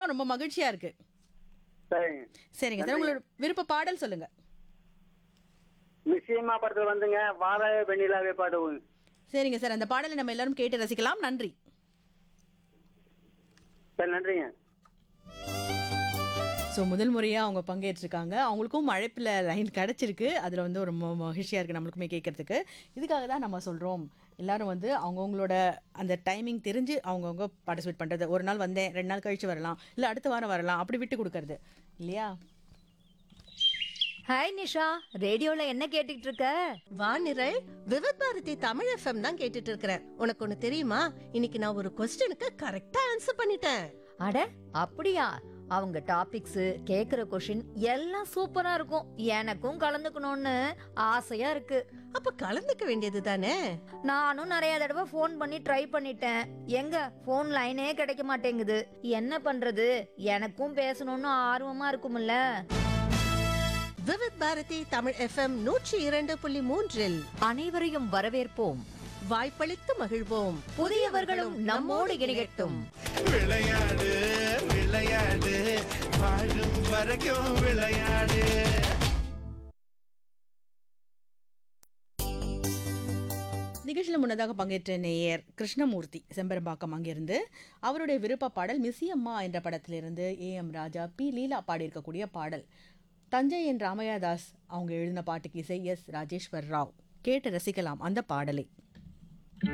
கேட்கறதுக்கும் ரொம்ப மகிழ்ச்சியா இருக்கு சரிங்க சரிங்க சார் உங்களோட விருப்ப பாடல் சொல்லுங்க நிச்சயமா படத்துல வந்துங்க வாராய வெண்ணிலாவே பாடுவோம் சரிங்க சார் அந்த பாடலை நம்ம எல்லாரும் கேட்டு ரசிக்கலாம் நன்றி சரி நன்றிங்க ஸோ முதல் முறையாக அவங்க பங்கேற்றிருக்காங்க அவங்களுக்கும் அழைப்பில் லைன் கிடச்சிருக்கு அதில் வந்து ஒரு ம- மகிழ்ச்சியா இருக்குது நம்மளுக்குமே கேட்கறதுக்கு இதுக்காக தான் நம்ம சொல்கிறோம் எல்லாரும் வந்து அவங்கவுங்களோட அந்த டைமிங் தெரிஞ்சு அவங்கவுங்க பார்ட்டிசிபேட் பண்ணுறது ஒரு நாள் வந்தேன் ரெண்டு நாள் கழிச்சு வரலாம் இல்லை அடுத்த வாரம் வரலாம் அப்படி விட்டு கொடுக்கறது இல்லையா ஹாய் நிஷா ரேடியோல என்ன கேட்டுட்டு இருக்க வானிரல் விவத் பாரதி தமிழ் எஃப்எம் தான் கேட்டுட்டு இருக்கிறேன் உனக்கு ஒண்ணு தெரியுமா இன்னைக்கு நான் ஒரு கொஸ்டினுக்கு கரெக்டா ஆன்சர் பண்ணிட்டேன் அட அப்படியா அவங்க டாபிக்ஸ் கேக்குற கொஷின் எல்லாம் சூப்பரா இருக்கும் எனக்கும் கலந்துக்கணும்னு ஆசையா இருக்கு அப்ப கலந்துக்க வேண்டியது தானே நானும் நிறைய தடவை ஃபோன் பண்ணி ட்ரை பண்ணிட்டேன் எங்க ஃபோன் லைனே கிடைக்க மாட்டேங்குது என்ன பண்றது எனக்கும் பேசணும்னு ஆர்வமா இருக்கும்ல விவத் பாரதி தமிழ் எஃப்எம் நூற்றி இரண்டு புள்ளி மூன்றில் அனைவரையும் வரவேற்போம் வாய்ப்பளித்து மகிழ்வோம் புதியவர்களும் நம்மோடு இணையட்டும் விளையாடு விளையாடு வாழும் வரைக்கும் விளையாடு நிகழ்ச்சியில் முன்னதாக பங்கேற்ற நேயர் கிருஷ்ணமூர்த்தி செம்பரம்பாக்கம் அங்கிருந்து அவருடைய விருப்ப பாடல் மிஸ்ஸி அம்மா என்ற படத்திலிருந்து ஏ எம் ராஜா பி லீலா பாடியிருக்கக்கூடிய பாடல் தஞ்சை என் ராமையாதாஸ் அவங்க எழுதின பாட்டுக்கு இசை எஸ் ராஜேஸ்வர் ராவ் கேட்டு ரசிக்கலாம் அந்த பாடலை